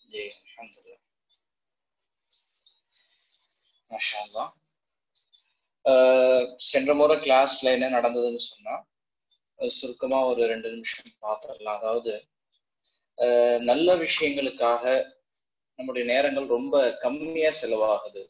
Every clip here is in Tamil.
ஜி அல்ஹம்துலில்லாஹ் மாஷா அல்லாஹ் அஹ் சென்ற முறை கிளாஸ்ல என்ன நடந்ததுன்னு சொன்னா அஹ் சுருக்கமா ஒரு ரெண்டு நிமிஷம் பார்த்துடலாம் அதாவது அஹ் நல்ல விஷயங்களுக்காக நம்முடைய நேரங்கள் ரொம்ப கம்மியா செலவாகுது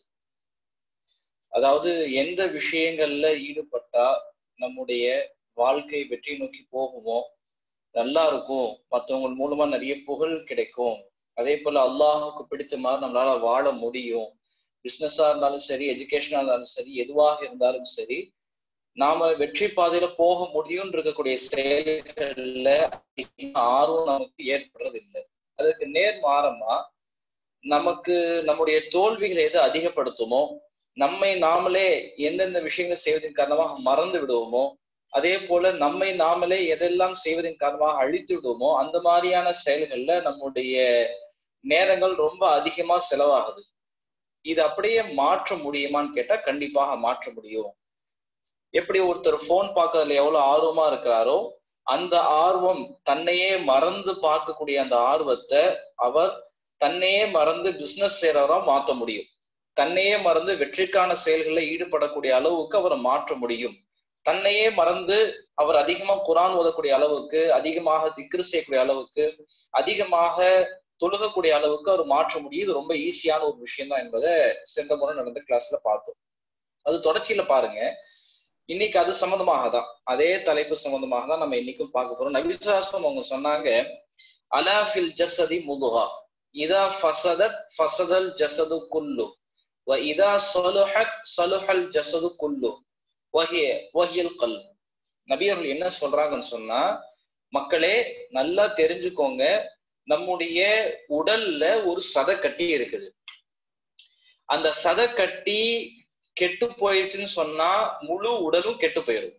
அதாவது எந்த விஷயங்கள்ல ஈடுபட்டா நம்முடைய வாழ்க்கை வெற்றி நோக்கி போகுமோ நல்லா இருக்கும் மற்றவங்க மூலமா நிறைய புகழ் கிடைக்கும் அதே போல அல்லாஹுக்கு பிடித்த மாதிரி நம்மளால வாழ முடியும் பிசினஸா இருந்தாலும் சரி எஜுகேஷனா இருந்தாலும் சரி எதுவாக இருந்தாலும் சரி நாம வெற்றி பாதையில போக முடியும்னு இருக்கக்கூடிய செயல்கள்ல ஆர்வம் நமக்கு ஏற்படுறது இல்லை அதுக்கு நேர் மாறமா நமக்கு நம்முடைய தோல்விகளை எது அதிகப்படுத்துமோ நம்மை நாமளே எந்தெந்த விஷயங்கள் செய்வதன் காரணமாக மறந்து விடுவோமோ அதே போல நம்மை நாமளே எதெல்லாம் செய்வதன் காரணமாக அழித்து விடுவோமோ அந்த மாதிரியான செயல்கள்ல நம்முடைய நேரங்கள் ரொம்ப அதிகமா செலவாகுது இது அப்படியே மாற்ற முடியுமான்னு கேட்டா கண்டிப்பாக மாற்ற முடியும் எப்படி ஒருத்தர் போன் பார்க்கறதுல எவ்வளவு ஆர்வமா இருக்கிறாரோ அந்த ஆர்வம் தன்னையே மறந்து பார்க்கக்கூடிய அந்த ஆர்வத்தை அவர் தன்னையே மறந்து பிசினஸ் செய்யறவரா மாற்ற முடியும் தன்னையே மறந்து வெற்றிக்கான செயல்களில் ஈடுபடக்கூடிய அளவுக்கு அவரை மாற்ற முடியும் தன்னையே மறந்து அவர் அதிகமா குரான் ஓதக்கூடிய அளவுக்கு அதிகமாக திக்ரு செய்யக்கூடிய அளவுக்கு அதிகமாக தொழுகக்கூடிய அளவுக்கு அவர் மாற்ற முடியும் இது ரொம்ப ஈஸியான ஒரு விஷயம் தான் என்பதை சென்ற முறை நடந்த கிளாஸ்ல பார்த்தோம் அது தொடர்ச்சியில பாருங்க இன்னைக்கு அது சம்பந்தமாக தான் அதே தலைப்பு சம்பந்தமாக தான் நம்ம இன்னைக்கும் பார்க்க போறோம் நபிசாசம் அவங்க சொன்னாங்க அலாஃபில் ஜசதி முதுகா இதா ஃபசதத் ஃபசதல் ஜசது குல்லு வ இதா சலுஹத் சலுஹல் ஜசது குல்லு வஹிய வஹியல் கல் நபியர்கள் என்ன சொல்றாங்கன்னு சொன்னா மக்களே நல்லா தெரிஞ்சுக்கோங்க நம்முடைய உடல்ல ஒரு சதக்கட்டி இருக்குது அந்த சதக்கட்டி கெட்டு போயிடுச்சுன்னு சொன்னா முழு உடலும் கெட்டு போயிடும்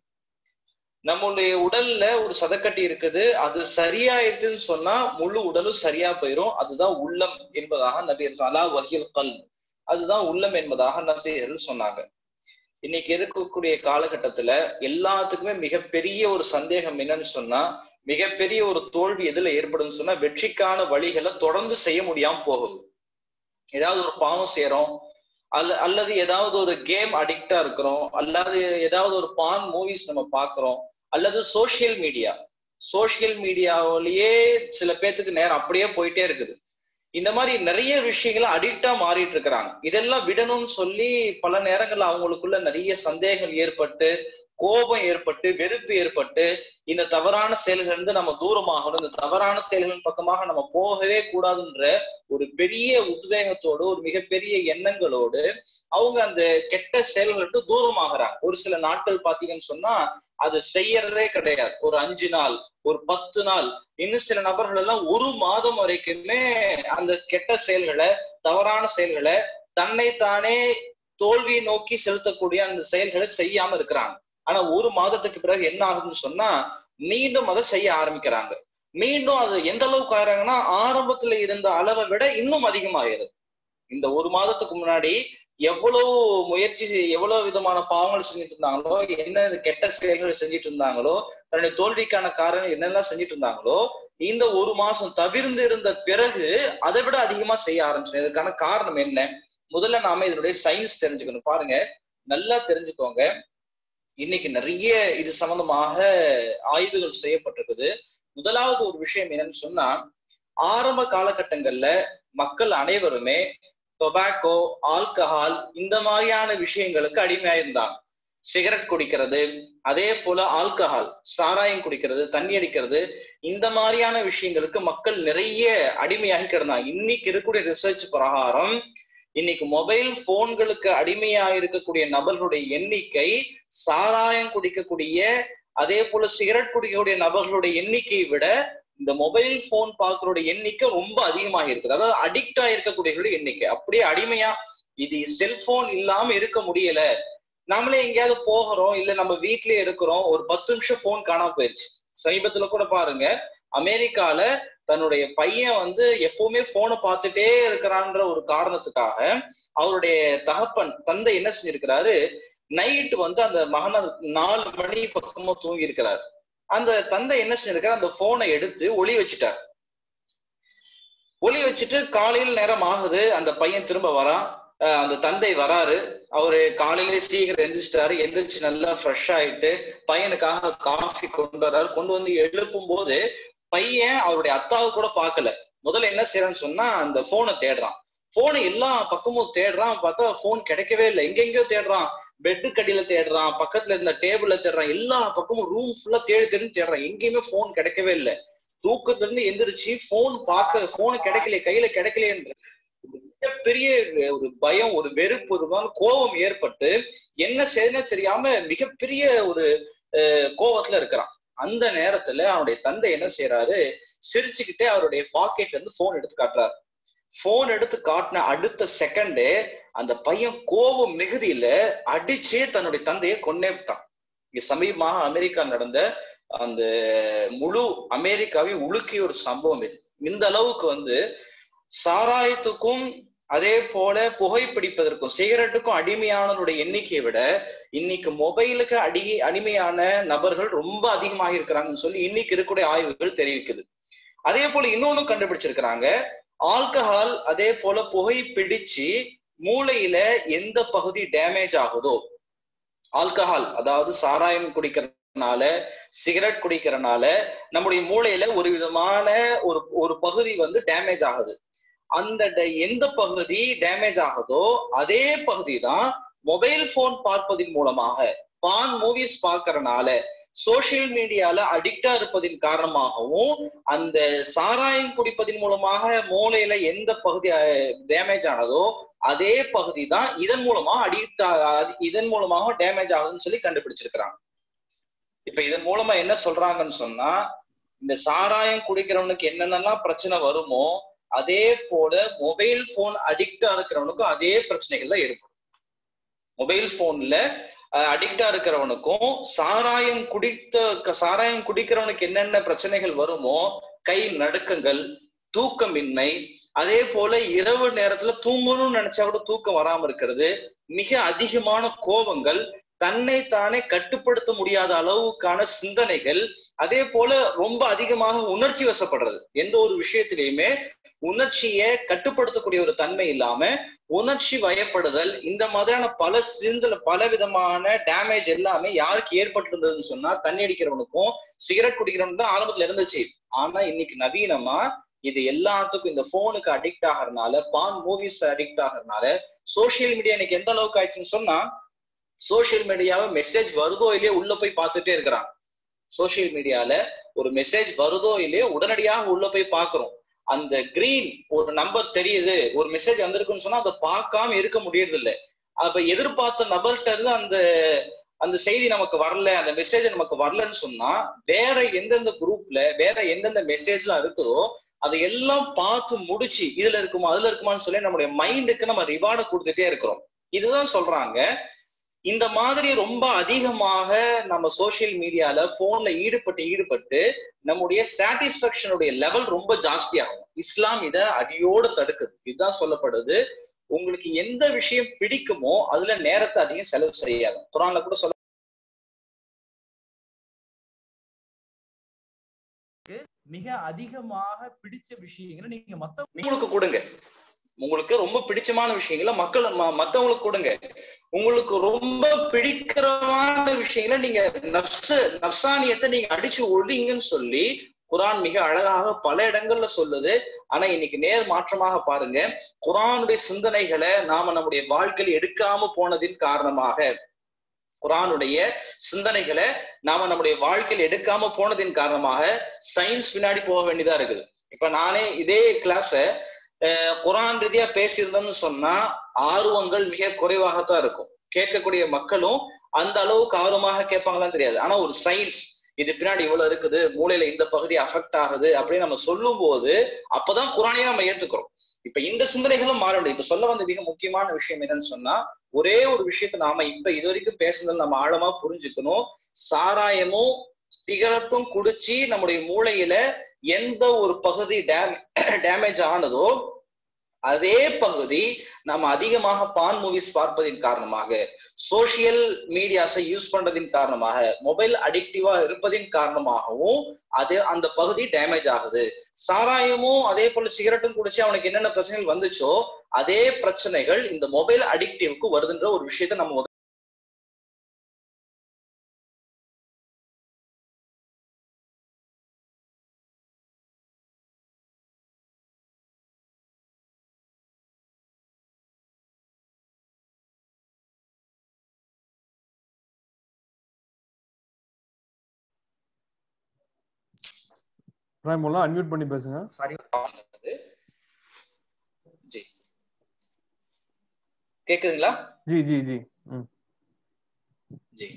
நம்மளுடைய உடல்ல ஒரு சதக்கட்டி இருக்குது அது சரியாயிடுச்சுன்னு சொன்னா முழு உடலும் சரியா போயிடும் அதுதான் உள்ளம் என்பதாக நபியர் அலா வகில் கல் அதுதான் உள்ளம் என்பதாக நபியர்கள் சொன்னாங்க இன்னைக்கு இருக்கக்கூடிய காலகட்டத்துல எல்லாத்துக்குமே மிகப்பெரிய ஒரு சந்தேகம் என்னன்னு சொன்னா மிகப்பெரிய ஒரு தோல்வி எதுல ஏற்படும் சொன்னா வெற்றிக்கான வழிகளை தொடர்ந்து செய்ய முடியாம போகுது ஏதாவது ஒரு பாவம் செய்யறோம் அல்ல அல்லது ஏதாவது ஒரு கேம் அடிக்டா இருக்கிறோம் அல்லது ஏதாவது ஒரு பான் மூவிஸ் நம்ம பாக்குறோம் அல்லது சோசியல் மீடியா சோசியல் மீடியாவிலேயே சில பேர்த்துக்கு நேரம் அப்படியே போயிட்டே இருக்குது இந்த மாதிரி நிறைய விஷயங்களை அடிக்டா மாறிட்டு இருக்கிறாங்க இதெல்லாம் விடணும்னு சொல்லி பல நேரங்கள்ல அவங்களுக்குள்ள நிறைய சந்தேகங்கள் ஏற்பட்டு கோபம் ஏற்பட்டு வெறுப்பு ஏற்பட்டு இந்த தவறான செயல்கள் இருந்து நம்ம தூரமாகணும் இந்த தவறான செயல்களின் பக்கமாக நம்ம போகவே கூடாதுன்ற ஒரு பெரிய உத்வேகத்தோடு ஒரு மிகப்பெரிய எண்ணங்களோடு அவங்க அந்த கெட்ட செயல்களுக்கு தூரமாகறாங்க ஒரு சில நாட்கள் பாத்தீங்கன்னு சொன்னா அது செய்யறதே கிடையாது ஒரு அஞ்சு நாள் ஒரு பத்து நாள் இன்னும் சில நபர்கள் எல்லாம் ஒரு மாதம் வரைக்குமே அந்த கெட்ட செயல்களை தவறான செயல்களை தன்னை தானே தோல்வியை நோக்கி செலுத்தக்கூடிய அந்த செயல்களை செய்யாம இருக்கிறாங்க ஆனா ஒரு மாதத்துக்கு பிறகு என்ன ஆகுதுன்னு சொன்னா மீண்டும் அதை செய்ய ஆரம்பிக்கிறாங்க மீண்டும் அது எந்த அளவுக்கு ஆயிராங்கன்னா ஆரம்பத்துல இருந்த அளவை விட இன்னும் அதிகமாயிருது இந்த ஒரு மாதத்துக்கு முன்னாடி எவ்வளவு முயற்சி எவ்வளவு விதமான பாவங்கள் செஞ்சுட்டு இருந்தாங்களோ என்ன கெட்ட செயல்களை செஞ்சுட்டு இருந்தாங்களோ தன்னுடைய தோல்விக்கான காரணம் என்னெல்லாம் செஞ்சுட்டு இருந்தாங்களோ இந்த ஒரு மாசம் தவிர்ந்து இருந்த பிறகு அதை விட அதிகமா செய்ய ஆரம்பிச்சு இதுக்கான காரணம் என்ன முதல்ல நாம இதனுடைய சயின்ஸ் தெரிஞ்சுக்கணும் பாருங்க நல்லா தெரிஞ்சுக்கோங்க இன்னைக்கு நிறைய இது சம்பந்தமாக ஆய்வுகள் செய்யப்பட்டிருக்குது முதலாவது ஒரு விஷயம் என்னன்னு சொன்னா ஆரம்ப காலகட்டங்கள்ல மக்கள் அனைவருமே டொபாக்கோ ஆல்கஹால் இந்த மாதிரியான விஷயங்களுக்கு அடிமையாயிருந்தாங்க சிகரெட் குடிக்கிறது அதே போல ஆல்கஹால் சாராயம் குடிக்கிறது தண்ணி அடிக்கிறது இந்த மாதிரியான விஷயங்களுக்கு மக்கள் நிறைய அடிமையாகி கிடந்தாங்க இன்னைக்கு இருக்கக்கூடிய ரிசர்ச் பிரகாரம் இன்னைக்கு மொபைல் போன்களுக்கு அடிமையா இருக்கக்கூடிய நபர்களுடைய எண்ணிக்கை சாராயம் குடிக்கக்கூடிய அதே போல சிகரெட் குடிக்கக்கூடிய நபர்களுடைய எண்ணிக்கையை விட இந்த மொபைல் போன் பார்க்கறோட எண்ணிக்கை ரொம்ப அதிகமாக இருக்குது அதாவது அடிக்ட் ஆயிருக்கக்கூடியவர்களுடைய எண்ணிக்கை அப்படியே அடிமையா இது செல்போன் இல்லாம இருக்க முடியல நம்மளே எங்கேயாவது போகிறோம் இல்ல நம்ம வீட்லயே இருக்கிறோம் ஒரு பத்து நிமிஷம் போன் காணாம போயிருச்சு சமீபத்துல கூட பாருங்க அமெரிக்கால தன்னுடைய பையன் வந்து எப்பவுமே போனை பார்த்துட்டே இருக்கிறான்ற ஒரு காரணத்துக்காக அவருடைய தகப்பன் தந்தை என்ன செஞ்சிருக்கிறாரு நைட் வந்து அந்த மகனை நாலு மணி பக்கமா தூங்கி இருக்கிறார் அந்த தந்தை என்ன செஞ்சிருக்காரு அந்த போனை எடுத்து ஒளி வச்சுட்டார் ஒலி வச்சுட்டு காலையில் நேரம் ஆகுது அந்த பையன் திரும்ப வரான் அஹ் அந்த தந்தை வராரு அவரு காலையிலே சீக்கிரம் எந்திரிச்சிட்டாரு எந்திரிச்சு நல்லா ஃப்ரெஷ் ஆயிட்டு பையனுக்காக காஃபி கொண்டு வர்றாரு கொண்டு வந்து எழுப்பும் போது பையன் அவருடைய அத்தாவை கூட பார்க்கல முதல்ல என்ன செய்யறான்னு சொன்னா அந்த போனை தேடுறான் போனை எல்லா பக்கமும் தேடுறான் பார்த்தா போன் கிடைக்கவே இல்லை எங்கெங்கயோ தேடுறான் பெட்டு கடியில தேடுறான் பக்கத்துல இருந்த டேபிள்ல தேடுறான் எல்லா பக்கமும் ரூம் ஃபுல்லா தேடி தேடி தேடுறான் எங்கேயுமே போன் கிடைக்கவே இல்லை தூக்கத்துல இருந்து எந்திரிச்சு போன் பார்க்க போன் கிடைக்கல கையில கிடைக்கலையன்ற மிகப்பெரிய ஒரு பயம் ஒரு வெறுப்பு ஒரு மாதிரி கோபம் ஏற்பட்டு என்ன செய்யணும் தெரியாம மிகப்பெரிய ஒரு அஹ், கோபத்துல இருக்கிறான் அந்த நேரத்துல அவனுடைய தந்தை என்ன செய்யறாரு சிரிச்சுக்கிட்டே அவருடைய பாக்கெட்ல இருந்து போன் எடுத்து காட்டுறாரு போன் எடுத்து காட்டின அடுத்த செகண்டே அந்த பையன் கோபம் மிகுதியில அடிச்சே தன்னுடைய தந்தையை கொன்னே விட்டான் இங்க சமீபமாக அமெரிக்கா நடந்த அந்த முழு அமெரிக்காவையும் உலுக்கிய ஒரு சம்பவம் இது இந்த அளவுக்கு வந்து சாராயத்துக்கும் அதே போல புகைப்பிடிப்பதற்கும் சிகரெட்டுக்கும் அடிமையானவருடைய எண்ணிக்கையை விட இன்னைக்கு மொபைலுக்கு அடி அடிமையான நபர்கள் ரொம்ப அதிகமாக இருக்கிறாங்கன்னு சொல்லி இன்னைக்கு இருக்கக்கூடிய ஆய்வுகள் தெரிவிக்குது அதே போல இன்னொன்னு கண்டுபிடிச்சிருக்கிறாங்க ஆல்கஹால் அதே போல புகை பிடிச்சு மூளையில எந்த பகுதி டேமேஜ் ஆகுதோ ஆல்கஹால் அதாவது சாராயம் குடிக்கிறதுனால சிகரெட் குடிக்கிறனால நம்முடைய மூளையில ஒரு விதமான ஒரு ஒரு பகுதி வந்து டேமேஜ் ஆகுது அந்த ட- எந்த பகுதி டேமேஜ் ஆகுதோ அதே பகுதி தான் மொபைல் போன் பார்ப்பதின் மூலமாக பான் மூவிஸ் பார்க்கறனால சோசியல் மீடியால அடிக்டா இருப்பதின் காரணமாகவும் அந்த சாராயம் குடிப்பதின் மூலமாக மூளையில எந்த பகுதி டேமேஜ் ஆனதோ அதே பகுதி தான் இதன் மூலமா அடிக்ட் இதன் மூலமாக டேமேஜ் ஆகுதுன்னு சொல்லி கண்டுபிடிச்சிருக்கிறாங்க இப்ப இதன் மூலமா என்ன சொல்றாங்கன்னு சொன்னா இந்த சாராயம் குடிக்கிறவனுக்கு என்னென்னலாம் பிரச்சனை வருமோ அதே போல மொபைல் போன் அடிக்டா இருக்கிறவனுக்கும் அதே பிரச்சனைகள் தான் ஏற்படும் மொபைல் போன்ல அடிக்டா இருக்கிறவனுக்கும் சாராயம் குடித்த க- சாராயம் குடிக்கிறவனுக்கு என்னென்ன பிரச்சனைகள் வருமோ கை நடுக்கங்கள் தூக்கமின்மை அதே போல இரவு நேரத்துல தூங்கணும்னு நினைச்சா கூட தூக்கம் வராம இருக்கிறது மிக அதிகமான கோபங்கள் தன்னை தானே கட்டுப்படுத்த முடியாத அளவுக்கான சிந்தனைகள் அதே போல ரொம்ப அதிகமாக உணர்ச்சி வசப்படுறது எந்த ஒரு விஷயத்திலையுமே உணர்ச்சியை கட்டுப்படுத்தக்கூடிய ஒரு தன்மை இல்லாம உணர்ச்சி வயப்படுதல் இந்த மாதிரியான பல சிந்தல பல விதமான டேமேஜ் எல்லாமே யாருக்கு ஏற்பட்டிருந்ததுன்னு சொன்னா தண்ணி அடிக்கிறவனுக்கும் சிகரெட் குடிக்கிறவனுக்கு தான் ஆரம்பத்துல இருந்துச்சு ஆனா இன்னைக்கு நவீனமா இது எல்லாத்துக்கும் இந்த போனுக்கு அடிக்ட் ஆகிறதுனால பான் மூவிஸ் அடிக்ட் ஆகிறதுனால சோசியல் மீடியா இன்னைக்கு எந்த அளவுக்கு ஆயிடுச்சுன்னு சொன்னா சோசியல் மீடியாவை மெசேஜ் வருதோ இல்லையோ உள்ள போய் பார்த்துட்டே இருக்கிறாங்க சோசியல் மீடியால ஒரு மெசேஜ் வருதோ இல்லையோ உடனடியாக உள்ள போய் பார்க்கிறோம் அந்த கிரீன் ஒரு நம்பர் தெரியுது ஒரு மெசேஜ் வந்திருக்குன்னு சொன்னா அதை பார்க்காம இருக்க முடியறது இல்ல அப்ப எதிர்பார்த்த நபர்கிட்ட இருந்து அந்த அந்த செய்தி நமக்கு வரல அந்த மெசேஜ் நமக்கு வரலன்னு சொன்னா வேற எந்தெந்த குரூப்ல வேற எந்தெந்த மெசேஜ்லாம் இருக்குதோ அதை எல்லாம் பார்த்து முடிச்சு இதுல இருக்குமா அதுல இருக்குமான்னு சொல்லி நம்முடைய மைண்டுக்கு நம்ம ரிவார்டை கொடுத்துட்டே இருக்கிறோம் இதுதான் சொல்றாங்க இந்த மாதிரி ரொம்ப அதிகமாக நம்ம சோசியல் மீடியால போன்ல ஈடுபட்டு ஈடுபட்டு நம்முடைய சாட்டிஸ்பாக்சனுடைய லெவல் ரொம்ப ஜாஸ்தியாகும் இஸ்லாம் இத அடியோட தடுக்குது இதுதான் சொல்லப்படுது உங்களுக்கு எந்த விஷயம் பிடிக்குமோ அதுல நேரத்தை அதிகம் செலவு செய்யாது குரான்ல கூட சொல்ல மிக அதிகமாக பிடிச்ச விஷயங்களை நீங்க மத்த உங்களுக்கு கொடுங்க உங்களுக்கு ரொம்ப பிடிச்சமான விஷயங்களை மக்கள் ம- மத்தவங்களுக்கு கொடுங்க உங்களுக்கு ரொம்ப பிடிக்கிறமான விஷயங்களை நீங்க நப்ச நப்சானியத்தை நீங்க அடிச்சு ஒழிங்கன்னு சொல்லி குரான் மிக அழகாக பல இடங்கள்ல சொல்லுது ஆனா இன்னைக்கு நேர் மாற்றமாக பாருங்க குரானுடைய சிந்தனைகளை நாம நம்முடைய வாழ்க்கையில் எடுக்காம போனதின் காரணமாக குரானுடைய சிந்தனைகளை நாம நம்முடைய வாழ்க்கையில் எடுக்காம போனதின் காரணமாக சயின்ஸ் பின்னாடி போக வேண்டியதா இருக்குது இப்ப நானே இதே கிளாஸ குரான் ரீதியா பேசியிருந்தோம்னு சொன்னா ஆர்வங்கள் மிக குறைவாகத்தான் இருக்கும் கேட்கக்கூடிய மக்களும் அந்த அளவுக்கு ஆர்வமாக கேட்பாங்களான்னு தெரியாது ஆனா ஒரு சயின்ஸ் இது பின்னாடி இவ்வளவு இருக்குது மூளையில இந்த பகுதி அஃபெக்ட் ஆகுது அப்படின்னு நம்ம சொல்லும் போது அப்பதான் குரானையே நம்ம ஏத்துக்கிறோம் இப்ப இந்த சிந்தனைகளும் மாற முடியும் இப்ப சொல்ல வந்த மிக முக்கியமான விஷயம் என்னன்னு சொன்னா ஒரே ஒரு விஷயத்த நாம இப்ப இது வரைக்கும் பேசுனதுல நம்ம ஆழமா புரிஞ்சுக்கணும் சாராயமும் சிகரெட்டும் குடிச்சு நம்முடைய மூளையில எந்த ஒரு பகுதி டேம் டேமேஜ் ஆனதோ அதே பகுதி நம்ம அதிகமாக பான் மூவிஸ் பார்ப்பதின் காரணமாக சோசியல் மீடியாஸை யூஸ் பண்றதின் காரணமாக மொபைல் அடிக்டிவா இருப்பதின் காரணமாகவும் அது அந்த பகுதி டேமேஜ் ஆகுது சாராயமும் அதே போல சிகரெட்டும் குடிச்சு அவனுக்கு என்னென்ன பிரச்சனைகள் வந்துச்சோ அதே பிரச்சனைகள் இந்த மொபைல் அடிக்டிவ்க்கு வருதுன்ற ஒரு விஷயத்த நம்ம முதல்ல பிராய்மோலாம் அன்மியூட் பண்ணி பேசுங்க சாரி பார்த்தது. ஜி கேக்குதுங்களா ஜி ஜி ஜி ம் ஜி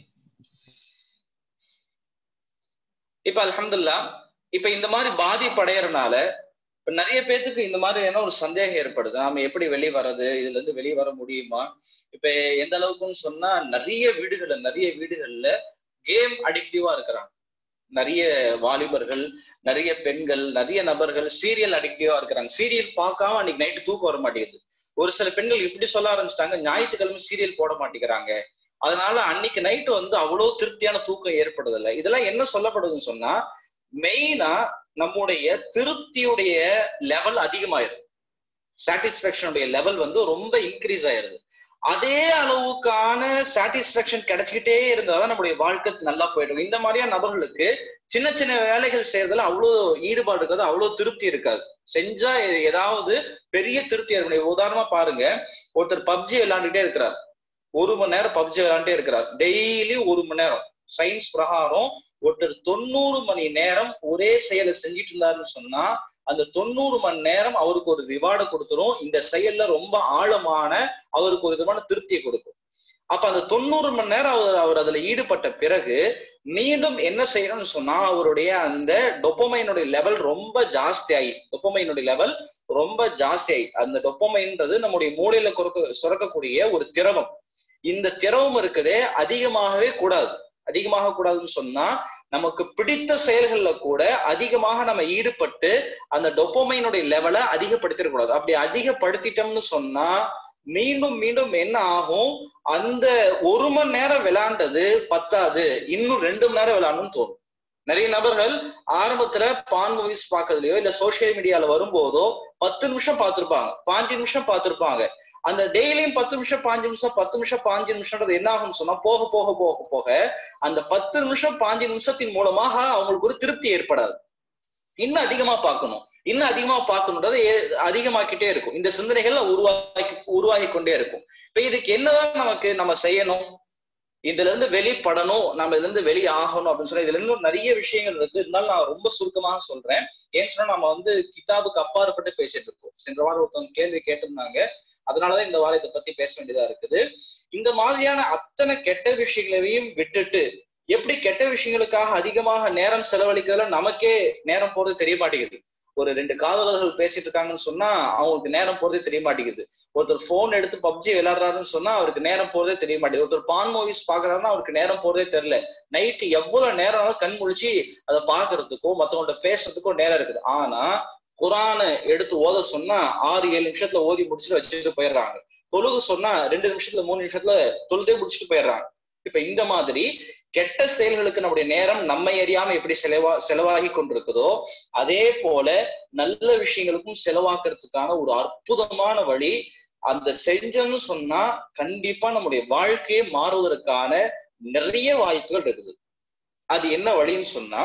இப்ப அல்ஹம்துலில்லா இப்ப இந்த மாதிரி பாதிப்படையறனால இப்ப நிறைய பேத்துக்கு இந்த மாதிரியான ஒரு சந்தேகம் ஏற்படுது நாம எப்படி வெளியே வர்றது இதுல இருந்து வெளியே வர முடியுமா இப்ப எந்த அளவுக்குன்னு சொன்னா நிறைய வீடுகள்ல நிறைய வீடுகள்ல கேம் அடிக்டிவா இருக்கிறாங்க நிறைய வாலிபர்கள் நிறைய பெண்கள் நிறைய நபர்கள் சீரியல் அடிக்டிவா இருக்கிறாங்க சீரியல் பார்க்காம அன்னைக்கு நைட்டு தூக்கம் வர மாட்டேங்குது ஒரு சில பெண்கள் இப்படி சொல்ல ஆரம்பிச்சிட்டாங்க ஞாயிற்றுக்கிழமை சீரியல் போட மாட்டேங்கிறாங்க அதனால அன்னைக்கு நைட்டு வந்து அவ்வளவு திருப்தியான தூக்கம் ஏற்படுதில்லை இதெல்லாம் என்ன சொல்லப்படுதுன்னு சொன்னா மெயினா நம்முடைய திருப்தியுடைய லெவல் அதிகமாயிருது சாட்டிஸ்பேக்ஷனுடைய லெவல் வந்து ரொம்ப இன்க்ரீஸ் ஆயிருது அதே அளவுக்கான சாட்டிஸ்பேக்ஷன் கிடைச்சிக்கிட்டே இருந்தாதான் நம்முடைய வாழ்க்கை நல்லா போயிடும் இந்த மாதிரியான நபர்களுக்கு சின்ன சின்ன வேலைகள் செய்யறதுல அவ்வளவு ஈடுபாடு இருக்காது அவ்வளவு திருப்தி இருக்காது செஞ்சா ஏதாவது பெரிய திருப்தி இருக்கும் உதாரணமா பாருங்க ஒருத்தர் பப்ஜி விளையாண்டுட்டே இருக்கிறார் ஒரு மணி நேரம் பப்ஜி விளையாண்டே இருக்கிறார் டெய்லி ஒரு மணி நேரம் சயின்ஸ் பிரகாரம் ஒருத்தர் தொண்ணூறு மணி நேரம் ஒரே செயலை செஞ்சுட்டு இருந்தாருன்னு சொன்னா அந்த தொண்ணூறு மணி நேரம் அவருக்கு ஒரு ரிவார்டை கொடுத்துரும் இந்த செயல்ல ரொம்ப ஆழமான அவருக்கு ஒரு விதமான திருப்தியை கொடுக்கும் அப்ப அந்த தொண்ணூறு மணி நேரம் அவர் அவர் அதுல ஈடுபட்ட பிறகு மீண்டும் என்ன செய்யணும்னு சொன்னா அவருடைய அந்த டொப்பமைனுடைய லெவல் ரொம்ப ஜாஸ்தி ஆகி டொப்பமைனுடைய லெவல் ரொம்ப ஜாஸ்தி ஆகி அந்த டொப்பமைன்றது நம்முடைய மூளையில குறுக்க சுரக்கக்கூடிய ஒரு திரவம் இந்த திரவம் இருக்குதே அதிகமாகவே கூடாது அதிகமாக கூடாதுன்னு சொன்னா நமக்கு பிடித்த செயல்கள்ல கூட அதிகமாக நம்ம ஈடுபட்டு அந்த டொப்பமைனுடைய லெவலை அதிகப்படுத்திடக்கூடாது அப்படி அதிகப்படுத்திட்டோம்னு சொன்னா மீண்டும் மீண்டும் என்ன ஆகும் அந்த ஒரு மணி நேரம் விளையாண்டது பத்தாது இன்னும் ரெண்டு மணி நேரம் விளையாடணும்னு தோணும் நிறைய நபர்கள் ஆரம்பத்துல பான் மூவிஸ் பாக்குறதுலயோ இல்ல சோசியல் மீடியால வரும்போதோ பத்து நிமிஷம் பார்த்திருப்பாங்க பாஞ்சு நிமிஷம் பார்த்திருப்பாங்க அந்த டெய்லியும் பத்து நிமிஷம் பாஞ்சு நிமிஷம் பத்து நிமிஷம் பாஞ்சு நிமிஷம்ன்றது என்ன ஆகும்னு சொன்னா போக போக போக போக அந்த பத்து நிமிஷம் பாஞ்சு நிமிஷத்தின் மூலமாக அவங்களுக்கு ஒரு திருப்தி ஏற்படாது இன்னும் அதிகமா பார்க்கணும் இன்னும் அதிகமா பார்க்கணுன்றது அதிகமாக்கிட்டே இருக்கும் இந்த சிந்தனைகள் உருவாக்கி உருவாகி கொண்டே இருக்கும் இப்ப இதுக்கு என்னதான் நமக்கு நம்ம செய்யணும் இதுல இருந்து வெளிப்படணும் நம்ம இதுல இருந்து வெளியே ஆகணும் அப்படின்னு சொன்னா இதுல இன்னும் நிறைய விஷயங்கள் இருக்கு இருந்தாலும் நான் ரொம்ப சுருக்கமாக சொல்றேன் ஏன்னு சொன்னா நம்ம வந்து கிதாபுக்கு அப்பாற்பட்டு பேசிட்டு இருக்கோம் சென்ற வாரம் ஒருத்தவங்க கேள்வி கேட்டிருந்தாங்க அதனாலதான் இந்த வாரம் இதை பத்தி பேச வேண்டியதா இருக்குது இந்த மாதிரியான அத்தனை கெட்ட விஷயங்களையும் விட்டுட்டு எப்படி கெட்ட விஷயங்களுக்காக அதிகமாக நேரம் செலவழிக்கிறதுல நமக்கே நேரம் போறது தெரிய மாட்டேங்குது ஒரு ரெண்டு காதலர்கள் பேசிட்டு இருக்காங்கன்னு சொன்னா அவங்களுக்கு நேரம் போறதே தெரிய மாட்டேங்குது ஒருத்தர் போன் எடுத்து பப்ஜி விளையாடுறாருன்னு சொன்னா அவருக்கு நேரம் போறதே தெரிய மாட்டேங்குது ஒருத்தர் பான் மூவிஸ் பாக்குறாருன்னா அவருக்கு நேரம் போறதே தெரியல நைட்டு எவ்வளவு நேரம் கண் முழிச்சு அதை பாக்குறதுக்கோ மத்தவங்கள்ட்ட பேசுறதுக்கோ நேரம் இருக்குது ஆனா குரானை எடுத்து ஓத சொன்னா ஆறு ஏழு நிமிஷத்துல ஓதி முடிச்சுட்டு வச்சுட்டு போயிடுறாங்க தொழுகு சொன்னா ரெண்டு நிமிஷத்துல மூணு நிமிஷத்துல தொழுதே முடிச்சுட்டு போயிடுறாங்க இப்ப இந்த மாதிரி கெட்ட செயல்களுக்கு நம்முடைய நேரம் நம்மை அறியாம எப்படி செலவா செலவாகி கொண்டிருக்குதோ அதே போல நல்ல விஷயங்களுக்கும் செலவாக்குறதுக்கான ஒரு அற்புதமான வழி அந்த செஞ்சோம்னு சொன்னா கண்டிப்பா நம்முடைய வாழ்க்கையை மாறுவதற்கான நிறைய வாய்ப்புகள் இருக்குது அது என்ன வழின்னு சொன்னா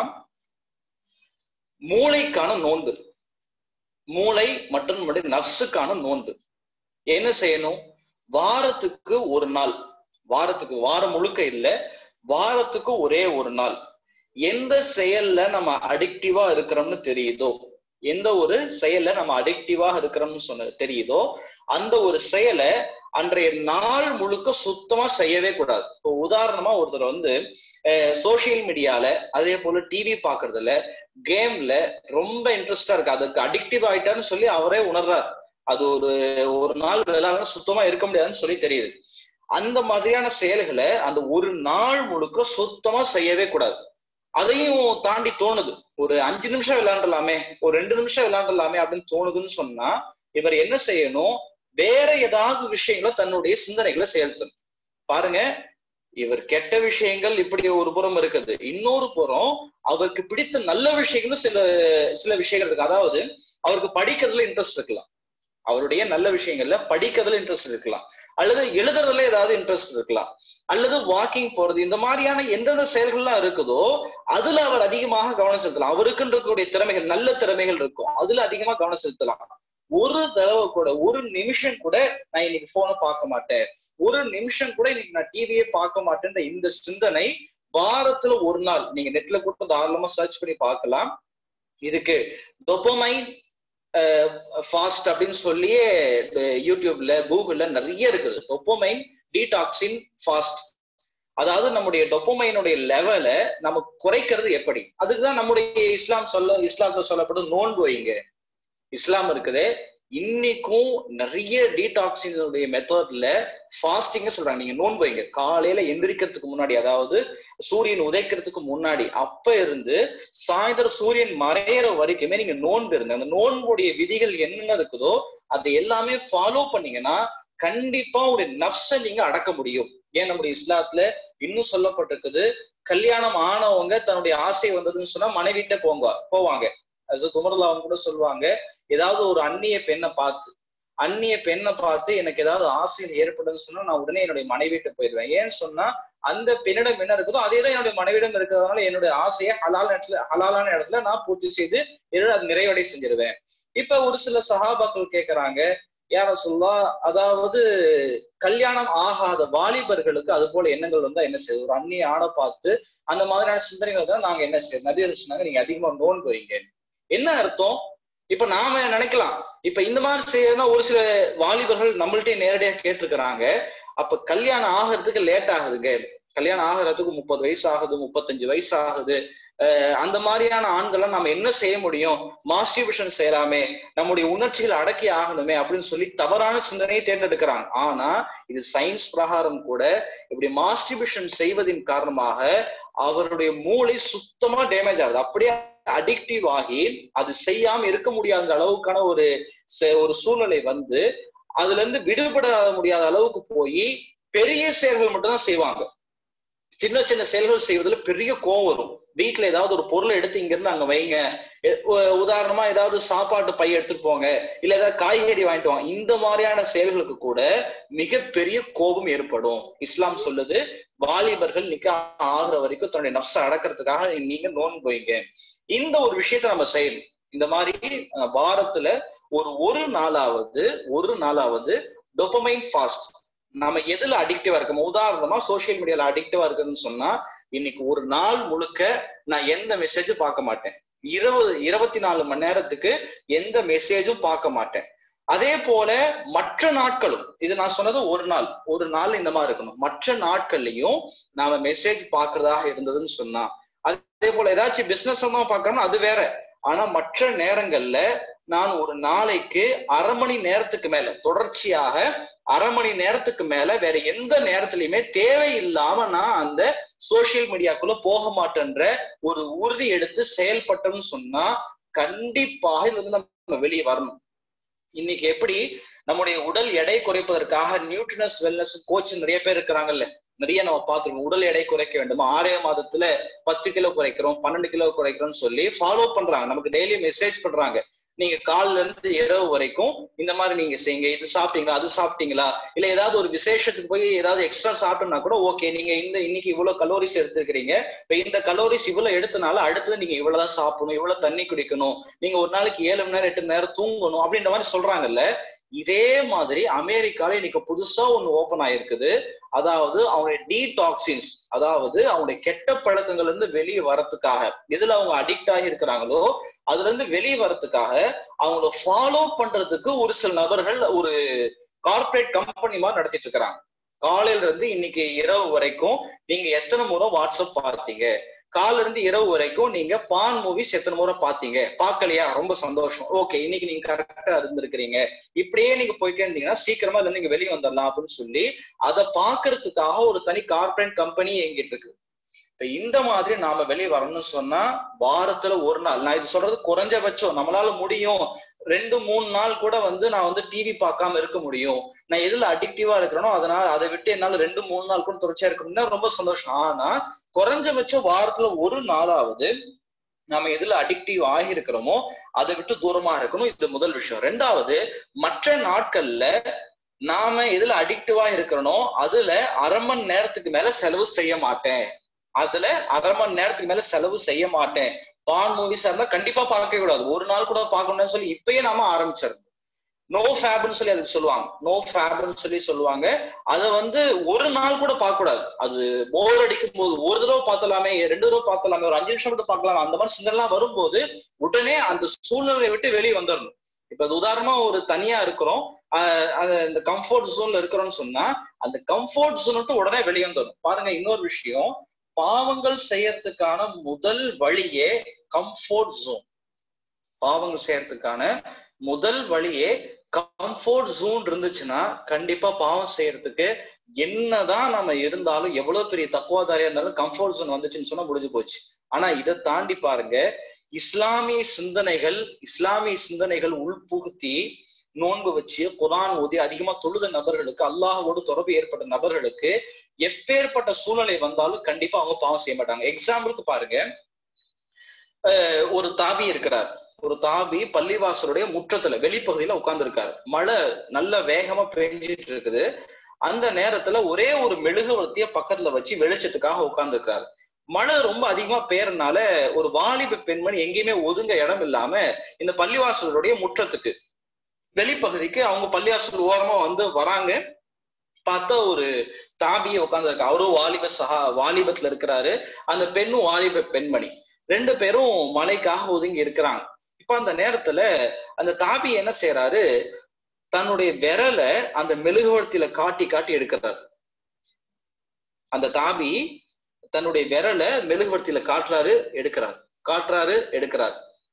மூளைக்கான நோன்பு மூளை மற்றும் நம்முடைய நர்ஸுக்கான நோன்பு என்ன செய்யணும் வாரத்துக்கு ஒரு நாள் வாரத்துக்கு வாரம் முழுக்க இல்ல வாரத்துக்கு ஒரே ஒரு நாள் எந்த செயல்ல நம்ம அடிக்டிவா இருக்கிறோம்னு தெரியுதோ எந்த ஒரு செயல்ல நம்ம அடிக்டிவா இருக்கிறோம்னு சொன்ன தெரியுதோ அந்த ஒரு செயலை அன்றைய நாள் முழுக்க சுத்தமா செய்யவே கூடாது இப்போ உதாரணமா ஒருத்தர் வந்து சோசியல் மீடியால அதே போல டிவி பாக்குறதுல கேம்ல ரொம்ப இன்ட்ரெஸ்டா இருக்கு அதுக்கு அடிக்டிவ் ஆயிட்டான்னு சொல்லி அவரே உணர்றாரு அது ஒரு ஒரு நாள் விளையாட சுத்தமா இருக்க முடியாதுன்னு சொல்லி தெரியுது அந்த மாதிரியான செயல்களை அந்த ஒரு நாள் முழுக்க சுத்தமா செய்யவே கூடாது அதையும் தாண்டி தோணுது ஒரு அஞ்சு நிமிஷம் விளையாண்டலாமே ஒரு ரெண்டு நிமிஷம் விளையாண்டலாமே அப்படின்னு தோணுதுன்னு சொன்னா இவர் என்ன செய்யணும் வேற ஏதாவது விஷயங்களை தன்னுடைய சிந்தனைகளை செயல்த்தணும் பாருங்க இவர் கெட்ட விஷயங்கள் இப்படி ஒரு புறம் இருக்குது இன்னொரு புறம் அவருக்கு பிடித்த நல்ல விஷயங்களும் சில சில விஷயங்கள் இருக்கு அதாவது அவருக்கு படிக்கிறதுல இன்ட்ரெஸ்ட் இருக்கலாம் அவருடைய நல்ல விஷயங்கள்ல படிக்கிறதுல இன்ட்ரெஸ்ட் இருக்கலாம் அல்லது எழுதுறதுல ஏதாவது இன்ட்ரெஸ்ட் இருக்கலாம் அல்லது வாக்கிங் போறது இந்த மாதிரியான எந்தெந்த செயல்கள்லாம் இருக்குதோ அதுல அவர் அதிகமாக கவனம் செலுத்தலாம் அவருக்குன்னு இருக்கக்கூடிய திறமைகள் நல்ல திறமைகள் இருக்கும் அதுல அதிகமா கவனம் செலுத்தலாம் ஒரு தடவை கூட ஒரு நிமிஷம் கூட நான் இன்னைக்கு போனை பார்க்க மாட்டேன் ஒரு நிமிஷம் கூட இன்னைக்கு நான் டிவியே பார்க்க மாட்டேன்ற இந்த சிந்தனை வாரத்துல ஒரு நாள் நீங்க நெட்ல கூட தாராளமா சர்ச் பண்ணி பார்க்கலாம் இதுக்கு டொப்பமைன் ஃபாஸ்ட் அப்படின்னு சொல்லியே யூடியூப்ல கூகுள்ல நிறைய இருக்குது டொப்பமைன் டீடாக்சின் ஃபாஸ்ட் அதாவது நம்முடைய டொப்பமைனுடைய லெவலை நம்ம குறைக்கிறது எப்படி அதுக்குதான் நம்முடைய இஸ்லாம் சொல்ல இஸ்லாத்துல சொல்லப்படும் நோன்பு வைங்க இஸ்லாம் இருக்குது இன்னைக்கும் நிறைய டீடாக்சினுடைய மெத்தட்ல ஃபாஸ்டிங்க சொல்றாங்க நீங்க நோன்பு வைங்க காலையில எந்திரிக்கிறதுக்கு முன்னாடி அதாவது சூரியன் உதைக்கிறதுக்கு முன்னாடி அப்ப இருந்து சாயந்தரம் சூரியன் மறையிற வரைக்குமே நீங்க நோன்பு இருங்க அந்த நோன்புடைய விதிகள் என்னென்ன இருக்குதோ அதை எல்லாமே ஃபாலோ பண்ணீங்கன்னா கண்டிப்பா ஒரு நப்ச நீங்க அடக்க முடியும் ஏன் நம்முடைய இஸ்லாத்துல இன்னும் சொல்லப்பட்டிருக்குது கல்யாணம் ஆனவங்க தன்னுடைய ஆசை வந்ததுன்னு சொன்னா மனைவிட்ட போங்க போவாங்க அது துமரலா அவங்க கூட சொல்லுவாங்க ஏதாவது ஒரு அந்நிய பெண்ணை பார்த்து அந்நிய பெண்ணை பார்த்து எனக்கு ஏதாவது ஆசை ஏற்படுதுன்னு சொன்னா நான் உடனே என்னுடைய மனைவிட்டு போயிடுவேன் ஏன்னு சொன்னா அந்த பெண்ணிடம் என்ன இருக்குதோ அதே தான் என்னுடைய மனைவிடம் இருக்கிறதுனால என்னுடைய ஆசையை ஹலால் இடத்துல ஹலாலான இடத்துல நான் பூர்த்தி செய்து என்னோட அது நிறைவடை செஞ்சிருவேன் இப்ப ஒரு சில சகாபாக்கள் கேக்குறாங்க யார சொல்லா அதாவது கல்யாணம் ஆகாத வாலிபர்களுக்கு அது போல எண்ணங்கள் வந்தா என்ன செய்யுது ஒரு அந்நிய ஆடை பார்த்து அந்த மாதிரியான சிந்தனைகள் தான் நாங்க என்ன செய்ய நிறைய சொன்னாங்க நீங்க அதிகமா நோன்பு வைங்க என்ன அர்த்தம் இப்ப நாம நினைக்கலாம் இப்ப இந்த மாதிரி செய்யறதுனா ஒரு சில வாலிபர்கள் நம்மள்ட்டே நேரடியா கேட்டிருக்கிறாங்க அப்ப கல்யாணம் ஆகிறதுக்கு லேட் ஆகுதுங்க கல்யாணம் ஆகிறதுக்கு முப்பது வயசு ஆகுது முப்பத்தஞ்சு வயசு ஆகுது அந்த மாதிரியான ஆண்களை நம்ம என்ன செய்ய முடியும் மாஸ்டிபியூஷன் செய்யலாமே நம்முடைய உணர்ச்சிகள் அடக்கி ஆகணுமே அப்படின்னு சொல்லி தவறான சிந்தனையை தேர்ந்தெடுக்கிறாங்க ஆனா இது சயின்ஸ் பிரகாரம் கூட இப்படி மாஸ்டிபியூஷன் செய்வதின் காரணமாக அவருடைய மூளை சுத்தமா டேமேஜ் ஆகுது அப்படியே அடிக்டிவ் ஆகி அது செய்யாம இருக்க முடியாத அளவுக்கான ஒரு ஒரு சூழ்நிலை வந்து அதுல இருந்து விடுபட முடியாத அளவுக்கு போய் பெரிய செயல்கள் மட்டும்தான் செய்வாங்க சின்ன சின்ன செயல்கள் செய்வதில் பெரிய கோவம் வரும் வீட்டுல ஏதாவது ஒரு பொருளை எடுத்து இங்க இருந்து அங்க வைங்க உதாரணமா ஏதாவது சாப்பாட்டு பை எடுத்துட்டு போங்க இல்ல ஏதாவது காய்கறி வாங்கிட்டு வாங்க இந்த மாதிரியான செயல்களுக்கு கூட மிகப்பெரிய கோபம் ஏற்படும் இஸ்லாம் சொல்லுது வாலிபர்கள் நிக்க ஆகுற வரைக்கும் தன்னுடைய நப்ச அடக்கிறதுக்காக நீங்க நோன்பு வைங்க இந்த ஒரு விஷயத்த நம்ம செய்யணும் இந்த மாதிரி வாரத்துல ஒரு ஒரு நாளாவது ஒரு நாளாவது டொப்பமைன் ஃபாஸ்ட் நம்ம எதுல அடிக்டிவா இருக்கோம் உதாரணமா சோசியல் மீடியால அடிக்டிவா இருக்குன்னு சொன்னா இன்னைக்கு ஒரு நாள் முழுக்க நான் எந்த மெசேஜும் பார்க்க மாட்டேன் இருபது இருபத்தி நாலு மணி நேரத்துக்கு எந்த மெசேஜும் பார்க்க மாட்டேன் அதே போல மற்ற நாட்களும் இது நான் சொன்னது ஒரு நாள் ஒரு நாள் இந்த மாதிரி இருக்கணும் மற்ற நாட்கள்லயும் நாம மெசேஜ் பாக்குறதாக இருந்ததுன்னு சொன்னா அதே போல ஏதாச்சும் பிசினஸ் தான் பாக்கணும் அது வேற ஆனா மற்ற நேரங்கள்ல நான் ஒரு நாளைக்கு அரை மணி நேரத்துக்கு மேல தொடர்ச்சியாக அரை மணி நேரத்துக்கு மேல வேற எந்த நேரத்திலயுமே தேவையில்லாம நான் அந்த சோசியல் மீடியாக்குள்ள போக மாட்டேன்ற ஒரு உறுதி எடுத்து செயல்பட்டோம்னு சொன்னா கண்டிப்பாக இதுல இருந்து நம்ம வெளியே வரணும் இன்னைக்கு எப்படி நம்முடைய உடல் எடை குறைப்பதற்காக நியூட்ரினஸ் வெல்னஸ் கோச் நிறைய பேர் இருக்கிறாங்கல்ல நிறைய நம்ம பார்த்துருக்கோம் உடல் எடை குறைக்க வேண்டும் ஆறே மாதத்துல பத்து கிலோ குறைக்கிறோம் பன்னெண்டு கிலோ குறைக்கிறோம்னு சொல்லி ஃபாலோ பண்றாங்க நமக்கு டெய்லி மெசேஜ் பண்றாங்க நீங்க காலில இருந்து இரவு வரைக்கும் இந்த மாதிரி நீங்க செய்யுங்க இது சாப்பிட்டீங்களா அது சாப்பிட்டீங்களா இல்ல ஏதாவது ஒரு விசேஷத்துக்கு போய் ஏதாவது எக்ஸ்ட்ரா சாப்பிட்டோம்னா கூட ஓகே நீங்க இந்த இன்னைக்கு இவ்வளவு கலோரிஸ் எடுத்துக்கிறீங்க இப்ப இந்த கலோரிஸ் இவ்வளவு எடுத்தனால அடுத்தது நீங்க இவ்வளவுதான் சாப்பிடணும் இவ்வளவு தண்ணி குடிக்கணும் நீங்க ஒரு நாளைக்கு ஏழு மணி நேரம் எட்டு மணி நேரம் தூங்கணும் அப்படின்ற மாதிரி சொல்றாங்கல்ல இதே மாதிரி அமெரிக்கால இன்னைக்கு புதுசா ஒண்ணு ஓபன் ஆயிருக்குது அதாவது அவங்களுடைய டீடாக்சின்ஸ் அதாவது அவங்களுடைய கெட்ட பழக்கங்கள்ல இருந்து வெளியே வரத்துக்காக எதுல அவங்க அடிக்ட் ஆகி இருக்கிறாங்களோ அதுல இருந்து வெளியே வரத்துக்காக அவங்கள ஃபாலோ பண்றதுக்கு ஒரு சில நபர்கள் ஒரு கார்பரேட் கம்பெனி மாதிரி நடத்திட்டு இருக்கிறாங்க காலையில இருந்து இன்னைக்கு இரவு வரைக்கும் நீங்க எத்தனை முறை வாட்ஸ்அப் பார்த்தீங்க கால இருந்து இரவு வரைக்கும் நீங்க பான் மூவிஸ் எத்தனை முறை பாத்தீங்க பாக்கலையா ரொம்ப சந்தோஷம் ஓகே இன்னைக்கு நீங்க கரெக்டா இருந்திருக்கிறீங்க இப்படியே நீங்க போயிட்டே இருந்தீங்கன்னா சீக்கிரமா இதுல நீங்க வெளியே வந்துடலாம் அப்படின்னு சொல்லி அதை பாக்குறதுக்காக ஒரு தனி கார்பரேட் கம்பெனி எங்கிட்டு இருக்கு இப்ப இந்த மாதிரி நாம வெளியே வரணும்னு சொன்னா வாரத்துல ஒரு நாள் நான் இது சொல்றது குறைஞ்சபட்சம் நம்மளால முடியும் ரெண்டு மூணு நாள் கூட வந்து நான் வந்து டிவி பார்க்காம இருக்க முடியும் நான் எதுல அடிக்டிவா இருக்கிறேனோ அதனால அதை விட்டு என்னால ரெண்டு மூணு நாள் கூட தொடர்ச்சியா இருக்க முடியும்னா ரொம்ப சந்தோஷம் ஆனா குறைஞ்சபட்சம் வாரத்துல ஒரு நாளாவது நாம எதுல அடிக்டிவ் ஆகி இருக்கிறோமோ அதை விட்டு தூரமா இருக்கணும் இது முதல் விஷயம் ரெண்டாவது மற்ற நாட்கள்ல நாம எதுல அடிக்டிவா இருக்கிறனோ அதுல அரை மணி நேரத்துக்கு மேல செலவு செய்ய மாட்டேன் அதுல அரை மணி நேரத்துக்கு மேல செலவு செய்ய மாட்டேன் பான் மூவிஸா இருந்தா கண்டிப்பா பார்க்க கூடாது ஒரு நாள் கூட பார்க்கணும்னு சொல்லி இப்பயே நாம ஆரம்பிச்சிடணும் நோ ஃபேப்னு சொல்லி அதுக்கு சொல்லுவாங்க நோ ஃபேப்னு சொல்லி சொல்லுவாங்க அதை வந்து ஒரு நாள் கூட பார்க்க கூடாது அது போர் அடிக்கும் போது ஒரு தடவை பார்த்தலாமே ரெண்டு தடவை பார்த்தலாமே ஒரு அஞ்சு நிமிஷம் மட்டும் பார்க்கலாம் அந்த மாதிரி சிந்தனைலாம் வரும்போது உடனே அந்த சூழ்நிலையை விட்டு வெளியே வந்துடணும் இப்ப அது உதாரணமா ஒரு தனியா இருக்கிறோம் ஆஹ் அது இந்த கம்ஃபர்ட் ஜோன்ல இருக்கிறோம்னு சொன்னா அந்த கம்ஃபர்ட் ஜோன் விட்டு உடனே வெளியே வந்துடும் பாருங்க இன்னொரு விஷயம் பாவங்கள் செய்யறதுக்கான முதல் வழியே கம்ஃபோர்ட் ஜோன் பாவங்கள் செய்யறதுக்கான முதல் வழியே கம்ஃபோர்ட் ஜோன் இருந்துச்சுன்னா கண்டிப்பா பாவம் செய்யறதுக்கு என்னதான் நம்ம இருந்தாலும் எவ்வளவு பெரிய தக்குவாதாரியா இருந்தாலும் கம்ஃபோர்ட் ஜோன் வந்துச்சுன்னு சொன்னா முடிஞ்சு போச்சு ஆனா இதை தாண்டி பாருங்க இஸ்லாமிய சிந்தனைகள் இஸ்லாமிய சிந்தனைகள் உள்புகுத்தி நோன்பு வச்சு குரான் ஓதி அதிகமா தொழுத நபர்களுக்கு அல்லாஹோடு தொடர்பு ஏற்பட்ட நபர்களுக்கு எப்பேற்பட்ட சூழ்நிலை வந்தாலும் கண்டிப்பா அவங்க பாவம் செய்ய மாட்டாங்க எக்ஸாம்பிளுக்கு பாருங்க ஒரு தாபி இருக்கிறார் ஒரு தாபி பள்ளிவாசலுடைய முற்றத்துல வெளிப்பகுதியில உட்கார்ந்து இருக்காரு மழை நல்ல வேகமா பெஞ்சிட்டு இருக்குது அந்த நேரத்துல ஒரே ஒரு மெழுகுவர்த்திய பக்கத்துல வச்சு வெளிச்சத்துக்காக உட்கார்ந்து இருக்காரு மழை ரொம்ப அதிகமா பெயறனால ஒரு வாலிப பெண்மணி எங்கேயுமே ஒதுங்க இடம் இல்லாம இந்த பள்ளிவாசலுடைய முற்றத்துக்கு வெளிப்பகுதிக்கு அவங்க பள்ளிவாசல் ஓரமா வந்து வராங்க பார்த்தா ஒரு தாபிய உட்கார்ந்து இருக்கு அவரும் வாலிப சகா வாலிபத்துல இருக்கிறாரு அந்த பெண்ணும் வாலிப பெண்மணி ரெண்டு பேரும் மலைக்காக ஒதுங்கி இருக்கிறாங்க இப்ப அந்த நேரத்துல அந்த தாபி என்ன செய்யறாரு தன்னுடைய விரலை அந்த மெழுகுவர்த்தியில காட்டி காட்டி எடுக்கிறார் அந்த தாபி தன்னுடைய விரலை மெழுகுவர்த்தியில காட்டுறாரு எடுக்கிறார் காட்டுறாரு எடுக்கிறார்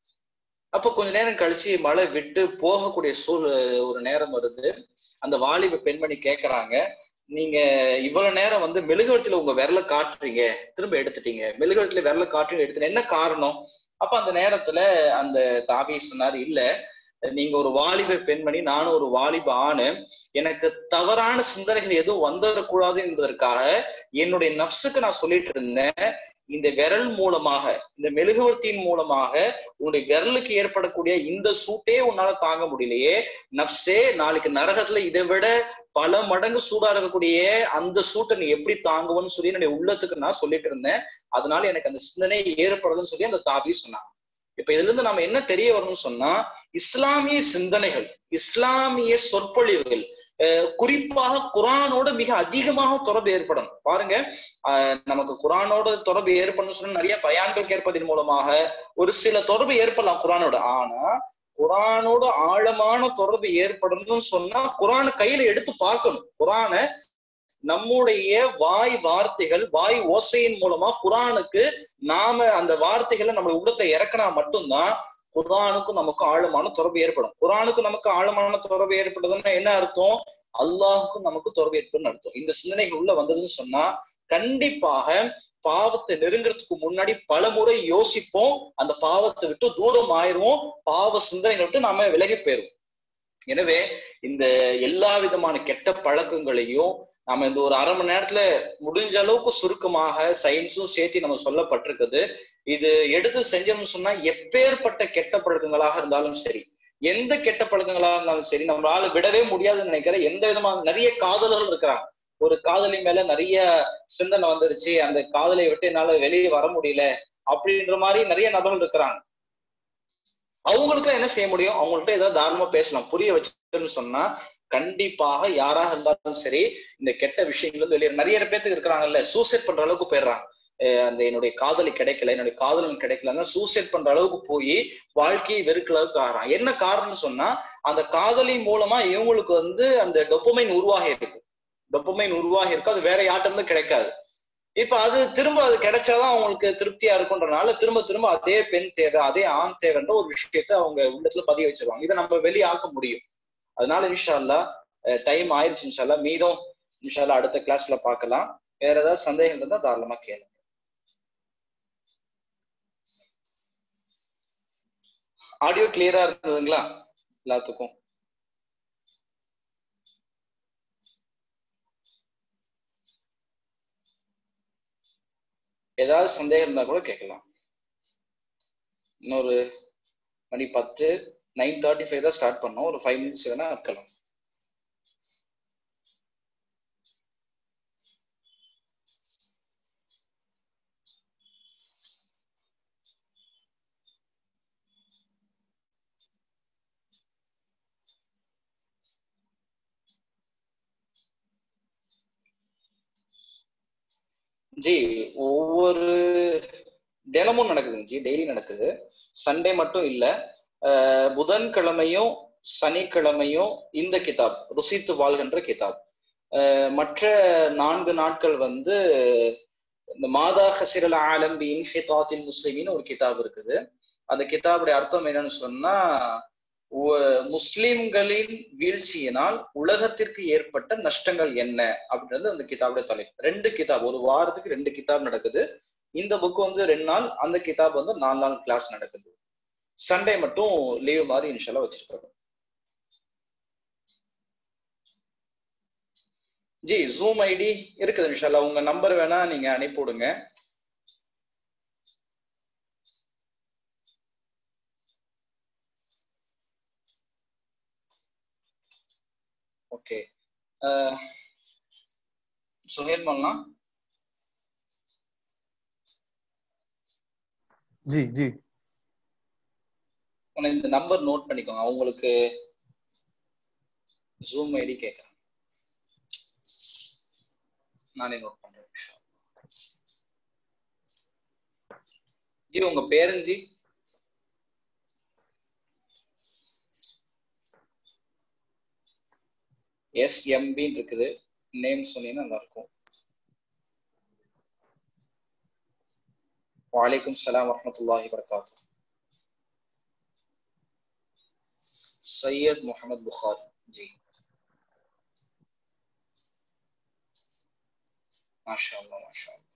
அப்ப கொஞ்ச நேரம் கழிச்சு மழை விட்டு போகக்கூடிய சூழ் ஒரு நேரம் வருது அந்த வாலிப பெண்மணி கேக்குறாங்க நீங்க இவ்வளவு நேரம் வந்து மெழுகுவர்த்தியில உங்க விரல காட்டுறீங்க திரும்ப எடுத்துட்டீங்க மெழுகுவர்த்தியில விரல காட்டுறீங்க எடுத்து என்ன காரணம் அப்ப அந்த நேரத்துல அந்த தாபி சொன்னாரு இல்ல நீங்க ஒரு வாலிப பெண்மணி நானும் ஒரு வாலிப ஆணு எனக்கு தவறான சிந்தனைகள் எதுவும் வந்துடக்கூடாது என்பதற்காக என்னுடைய நப்சுக்கு நான் சொல்லிட்டு இருந்தேன் இந்த விரல் மூலமாக இந்த மெழுகுவர்த்தியின் மூலமாக உன்னுடைய விரலுக்கு ஏற்படக்கூடிய இந்த சூட்டே உன்னால தாங்க முடியலையே நப்சே நாளைக்கு நரகத்துல இதை விட பல மடங்கு சூடா இருக்கக்கூடிய அந்த சூட்டை நீ எப்படி தாங்குவன்னு சொல்லி என்னுடைய உள்ளத்துக்கு நான் சொல்லிட்டு இருந்தேன் அதனால எனக்கு அந்த சிந்தனை ஏற்படுதுன்னு சொல்லி அந்த தாபி சொன்னாங்க இப்ப இதுல இருந்து நம்ம என்ன தெரிய வரணும்னு சொன்னா இஸ்லாமிய சிந்தனைகள் இஸ்லாமிய சொற்பொழிவுகள் குறிப்பாக குரானோட மிக அதிகமாக தொடர்பு ஏற்படும் பாருங்க நமக்கு குரானோட தொடர்பு ஏற்படணும்னு சொன்னா நிறைய பயான்கள் கேட்பதன் மூலமாக ஒரு சில தொடர்பு ஏற்படலாம் குரானோட ஆனா குரானோட ஆழமான தொடர்பு ஏற்படணும்னு சொன்னா குரான கையில எடுத்து பார்க்கணும் குரான நம்முடைய வாய் வார்த்தைகள் வாய் ஓசையின் மூலமா குரானுக்கு நாம அந்த வார்த்தைகளை நம்ம உள்ளத்தை இறக்கினா மட்டும்தான் குரானுக்கும் நமக்கு ஆழமான தொடர்பு ஏற்படும் குரானுக்கும் நமக்கு ஆழமான தொடர்பு ஏற்படுதுன்னா என்ன அர்த்தம் அல்லாஹுக்கும் நமக்கு தொடர்பு ஏற்படும் அர்த்தம் இந்த சிந்தனைகள் உள்ள வந்ததுன்னு சொன்னா கண்டிப்பாக பாவத்தை நெருங்குறதுக்கு முன்னாடி பல முறை யோசிப்போம் அந்த பாவத்தை விட்டு தூரம் ஆயிருவோம் பாவ சிந்தனைகள் விட்டு நாம விலகி போயிருவோம் எனவே இந்த எல்லா விதமான கெட்ட பழக்கங்களையும் நாம இந்த ஒரு அரை மணி நேரத்துல முடிஞ்ச அளவுக்கு சுருக்கமாக சயின்ஸும் சேர்த்து நம்ம சொல்லப்பட்டிருக்குது இது எடுத்து செஞ்சோம்னு சொன்னா எப்பேற்பட்ட கெட்ட பழக்கங்களாக இருந்தாலும் சரி எந்த கெட்ட பழக்கங்களாக இருந்தாலும் சரி நம்மளால விடவே முடியாதுன்னு நினைக்கிற எந்த விதமான நிறைய காதலர்கள் இருக்கிறாங்க ஒரு காதலி மேல நிறைய சிந்தனை வந்துருச்சு அந்த காதலை விட்டு என்னால வெளியே வர முடியல அப்படின்ற மாதிரி நிறைய நபர்கள் இருக்கிறாங்க அவங்களுக்கு என்ன செய்ய முடியும் அவங்கள்ட்ட ஏதாவது தாராளமா பேசலாம் புரிய வச்சுன்னு சொன்னா கண்டிப்பாக யாராக இருந்தாலும் சரி இந்த கெட்ட விஷயங்கள் வெளியே நிறைய பேத்துக்கு இருக்கிறாங்கல்ல சூசைட் பண்ற அளவுக்கு போயிடுறாங்க அந்த என்னுடைய காதலி கிடைக்கல என்னுடைய காதலன் கிடைக்கலன்னா சூசைட் பண்ற அளவுக்கு போய் வாழ்க்கையை வெறுக்கிற அளவுக்கு ஆகிறான் என்ன காரணம்னு சொன்னா அந்த காதலி மூலமா இவங்களுக்கு வந்து அந்த டொப்பமைன் உருவாகி இருக்கு டொப்பமைன் உருவாகி இருக்கு அது வேற யார்ட்ட இருந்து கிடைக்காது இப்ப அது திரும்ப அது கிடைச்சாதான் அவங்களுக்கு திருப்தியா இருக்குன்றனால திரும்ப திரும்ப அதே பெண் தேவை அதே ஆண் தேவைன்ற ஒரு விஷயத்த அவங்க உள்ளத்துல பதிய வச்சிருவாங்க இதை நம்ம வெளியாக்க முடியும் அதனால இன்ஷால்லா டைம் ஆயிடுச்சு இன்ஷால்லா மீதம் இன்ஷால்லா அடுத்த கிளாஸ்ல பார்க்கலாம் வேற ஏதாவது சந்தேகம் இருந்தா தாராளமா கேளுங்க ஆடியோ கிளியரா இருந்ததுங்களா எல்லாத்துக்கும் ஏதாவது சந்தேகம் இருந்தா கூட கேட்கலாம் இன்னொரு மணி பத்து நைன் தேர்ட்டி ஃபைவ் தான் ஸ்டார்ட் பண்ணோம் ஒரு ஃபைவ் மினிட்ஸ் வேணா இருக்கலாம் ஜி ஒவ்வொரு தினமும் நடக்குதுங்க ஜி டெய்லி நடக்குது சண்டே மட்டும் இல்ல அஹ் புதன்கிழமையும் சனிக்கிழமையும் இந்த கிதாப் ருசித்து வாழ்கின்ற கிதாப் அஹ் மற்ற நான்கு நாட்கள் வந்து இந்த மாதா ஹசிரல் ஆலம் பி இன்ஹிதாத்தில் முஸ்லிமின்னு ஒரு கிதாப் இருக்குது அந்த கிதாபுடைய அர்த்தம் என்னன்னு சொன்னா உ- முஸ்லிம்களின் வீழ்ச்சியினால் உலகத்திற்கு ஏற்பட்ட நஷ்டங்கள் என்ன அப்படின்றது அந்த கிதாபுடைய தலைப்பு ரெண்டு கிதாப் ஒரு வாரத்துக்கு ரெண்டு கிதாப் நடக்குது இந்த புக் வந்து ரெண்டு நாள் அந்த கிதாப் வந்து நாலு நாள் கிளாஸ் நடக்குது சண்டே மட்டும் லீவ் மாதிரி இன்ஷால்லா வச்சிருக்காரு ஜி ஜூம் ஐடி இருக்குது இன்ஷால்லா உங்க நம்பர் வேணா நீங்க அனுப்பி விடுங்க ஓகே சுஹேல் மல்லாம் ஜி ஜி உன இந்த நம்பர் நோட் பண்ணிக்கோங்க அவங்களுக்கு ஜூம் ஐடி கேட்கறேன் நானே நோட் பண்றேன் ஜி உங்க பேரன் ஜி எஸ் எம்பின்னு இருக்குது நேம் சொன்னீங்கன்னா நல்லா இருக்கும் வலைக்கும் சலாம் வரமத்துல்லாஹி வரகாத்து सैयद मोहम्मद बुखारी जी माशाल्लाह माशाल्लाह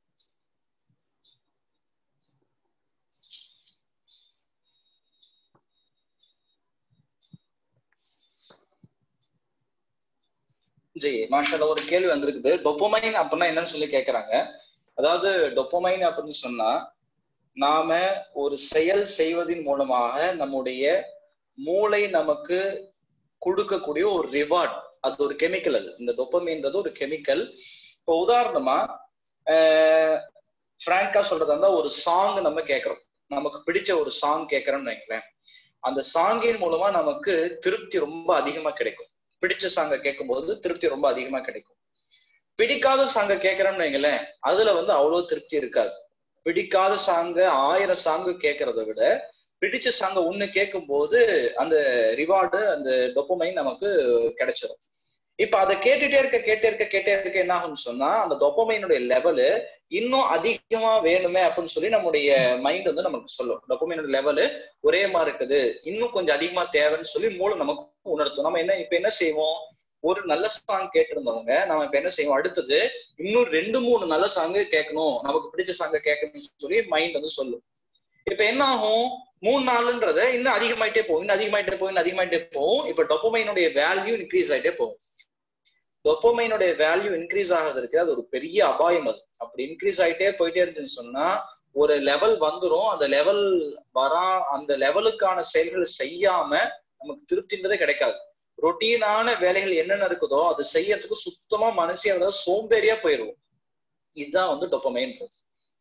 ஜி மாஷால ஒரு கேள்வி வந்திருக்குது டொப்பமைன் அப்படின்னா என்னன்னு சொல்லி கேக்குறாங்க அதாவது டொப்பமைன் அப்படின்னு சொன்னா நாம ஒரு செயல் செய்வதின் மூலமாக நம்முடைய மூளை நமக்கு கொடுக்கக்கூடிய ஒரு ரிவார்ட் அது ஒரு கெமிக்கல் அது இந்த டொப்பமின்றது ஒரு கெமிக்கல் இப்போ உதாரணமா ஃப்ராங்கா சொல்றதா இருந்தா ஒரு சாங் நம்ம கேட்கறோம் நமக்கு பிடிச்ச ஒரு சாங் கேட்கறோம்னு வைங்களேன் அந்த சாங்கின் மூலமா நமக்கு திருப்தி ரொம்ப அதிகமா கிடைக்கும் பிடிச்ச சாங்க கேட்கும்போது திருப்தி ரொம்ப அதிகமா கிடைக்கும் பிடிக்காத சாங்க கேட்கறோம்னு வைங்களேன் அதுல வந்து அவ்வளவு திருப்தி இருக்காது பிடிக்காத சாங்க ஆயிரம் சாங்கு கேட்கறத விட பிடிச்ச சாங்க ஒண்ணு கேட்கும் போது அந்த ரிவார்டு அந்த டொப்பமைன் நமக்கு கிடைச்சிடும் இப்ப அதை கேட்டுட்டே இருக்க கேட்டே இருக்க கேட்டே இருக்க என்ன ஆகும்னு சொன்னா அந்த டொப்பமைனுடைய லெவலு இன்னும் அதிகமா வேணுமே அப்படின்னு சொல்லி நம்முடைய மைண்ட் வந்து நமக்கு சொல்லும் டொப்பமைனோட லெவலு ஒரே மாதிரி இருக்குது இன்னும் கொஞ்சம் அதிகமா தேவைன்னு சொல்லி மூளை நமக்கு உணர்த்தும் நம்ம என்ன இப்ப என்ன செய்வோம் ஒரு நல்ல சாங் கேட்டிருந்தவங்க நம்ம இப்ப என்ன செய்வோம் அடுத்தது இன்னும் ரெண்டு மூணு நல்ல சாங்கு கேட்கணும் நமக்கு பிடிச்ச சாங்க கேட்கணும்னு சொல்லி மைண்ட் வந்து சொல்லும் இப்ப என்ன ஆகும் மூணு நாளுன்றத இன்னும் அதிகமாயிட்டே போகும் இன்னும் அதிகமாயிட்டே போகும் இன்னும் அதிகமாயிட்டே போகும் இப்ப டொப்பமைனுடைய வேல்யூ இன்க்ரீஸ் ஆயிட்டே போகும் டொப்பமைனுடைய வேல்யூ இன்க்ரீஸ் ஆகிறதுக்கு அது ஒரு பெரிய அபாயம் அது அப்படி இன்க்ரீஸ் ஆயிட்டே போயிட்டே இருந்துன்னு சொன்னா ஒரு லெவல் வந்துரும் அந்த லெவல் வரா அந்த லெவலுக்கான செயல்கள் செய்யாம நமக்கு திருப்தின்றதே கிடைக்காது ரொட்டீனான வேலைகள் என்னென்ன இருக்குதோ அது செய்யறதுக்கு சுத்தமா மனசே அதாவது சோம்பேறியா போயிடுவோம் இதுதான் வந்து டொப்பமைன்றது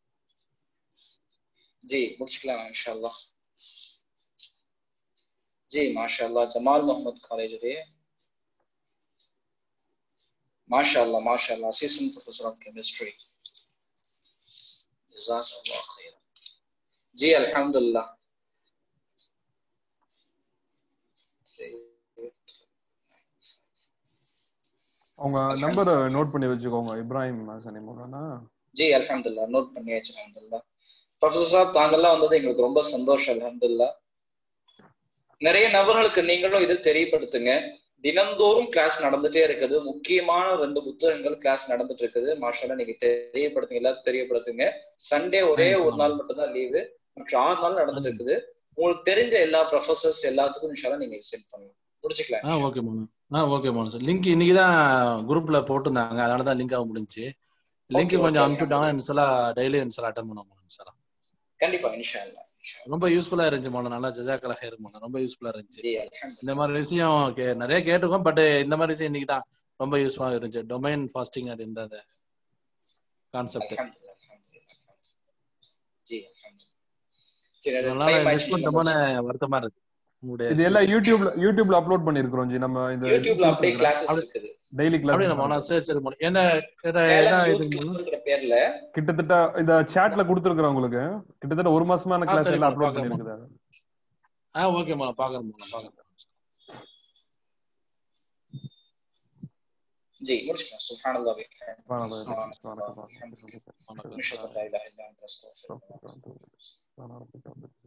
जी முடிச்சுக்கலாம் இன்ஷால்லா जी माशाल्लाह जमाल मोहम्मद कॉलेज रे माशाल्लाह माशाल्लाह असिस्टेंट प्रोफेसर ऑफ केमिस्ट्री जजाकल्लाह खैर जी अल्हम्दुलिल्लाह அவங்க நம்பரை நோட் பண்ணி வச்சுக்கோங்க இப்ராஹிம் சனி மௌலானா ஜி அல்ஹம்துல்லா நோட் பண்ணியாச்சு அல்ஹம்துல்லா ப்ரொஃபசர் சாப் தாங்கெல்லாம் வந்தது எங்களுக்கு ரொம்ப சந்தோஷம் அல்ஹம்துல்லா நிறைய நபர்களுக்கு நீங்களும் இது தெரியப்படுத்துங்க தினந்தோறும் கிளாஸ் நடந்துட்டே இருக்குது முக்கியமான ரெண்டு புத்தகங்கள் கிளாஸ் நடந்துட்டு இருக்குது மாஷால நீங்க தெரியப்படுத்துங்க எல்லாத்தையும் தெரியப்படுத்துங்க சண்டே ஒரே ஒரு நாள் மட்டும்தான் லீவு மற்ற ஆறு நாள் நடந்துட்டு இருக்குது உங்களுக்கு தெரிஞ்ச எல்லா ப்ரொஃபசர்ஸ் எல்லாத்துக்கும் இன்ஷால்லா நீங்க சென்ட் பண்ணலாம் முடிச்சுக்கலாம் ஆ ஓகே மோனு ஆ ஓகே மோனு சார் லிங்க் இன்னைக்கு தான் குரூப்ல போட்டிருந்தாங்க அதனால தான் லிங்க் ஆக முடிஞ்சுச்சு லிங்க் Okay, கொஞ்சம் okay, அனுப்பிச்சுட்டாங்கன்னா இன்ஷால்லா டெய்லி இன்ஷால்லா அட்டன் பண்ணுவோம் மோனு இன்ஷால்லா கண்டிப்பா இன்ஷா அல்லா இன்ஷா அல்லா. ரொம்ப யூஸ்ஃபுல்லா இருந்துச்சு மோனு நல்லா ஜஜாக்கலா ஹேர் மோனு ரொம்ப யூஸ்ஃபுல்லா இருந்துச்சு ஜி அல்ஹம்துலில்லாஹ் இந்த மாதிரி விஷயம் கே- நிறைய கேட்டிருக்கோம் பட் இந்த மாதிரி விஷயம் இன்னைக்கு தான் ரொம்ப யூஸ்ஃபுல்லா இருந்துச்சு டொமைன் ஃபாஸ்டிங் அப்படின்ற அந்த கான்செப்ட் அல்ஹம்துலில்லாஹ் அல்ஹம்துலில்லாஹ் அல்ஹம்துலில்லாஹ். ஜி அல்ஹம்துலில்லாஹ். சரி அது அதனால time மிஸ் ஆயிடுச்சு, பண்ணிட்டோமோன்னு நம்ம வருத்தமா இருக்கு உங்களுடைய இது எல்லாம் speech. யூடியூப்ல யூடியூப்ல அப்லோட் பண்ணிருக்கிறோம் ஜி நம்ம இந்த யூடியூப்ல அப்படியே கிளாஸஸ் இருக்குது டெய்லி அப்படியே நம்ம கிளாஸ் சரி சரி மோனு என்ன என்ன சேலம் என்ன யூத் இது மோனு கிளப்ங்கிற பேர்ல கிட்டத்தட்ட இந்த சாட்ல கொடுத்துருக்கேன் உங்களுக்கு கிட்டத்தட்ட ஒரு மாசமான ஆ, கிளாஸ் சரி, எல்லாம் நான் அப்லோட் பார்க்கறேன். பண்ணிருக்குது ஆ ஓகே மோனு பாக்குறேன் மோனு பாக்குறேன் ஜி முடிச்சுக்கலாம் சுப்ஹானல்லாஹ் பிஹம்திஹி. சுப்ஹானல்லாஹ் சுப்ஹானல்லாஹ் சுப்ஹானல்லாஹ் பிஹம்திஹி. வணக்கம் نشهد ان لا اله الا انت استغفرك சுப்ஹானல்லாஹ்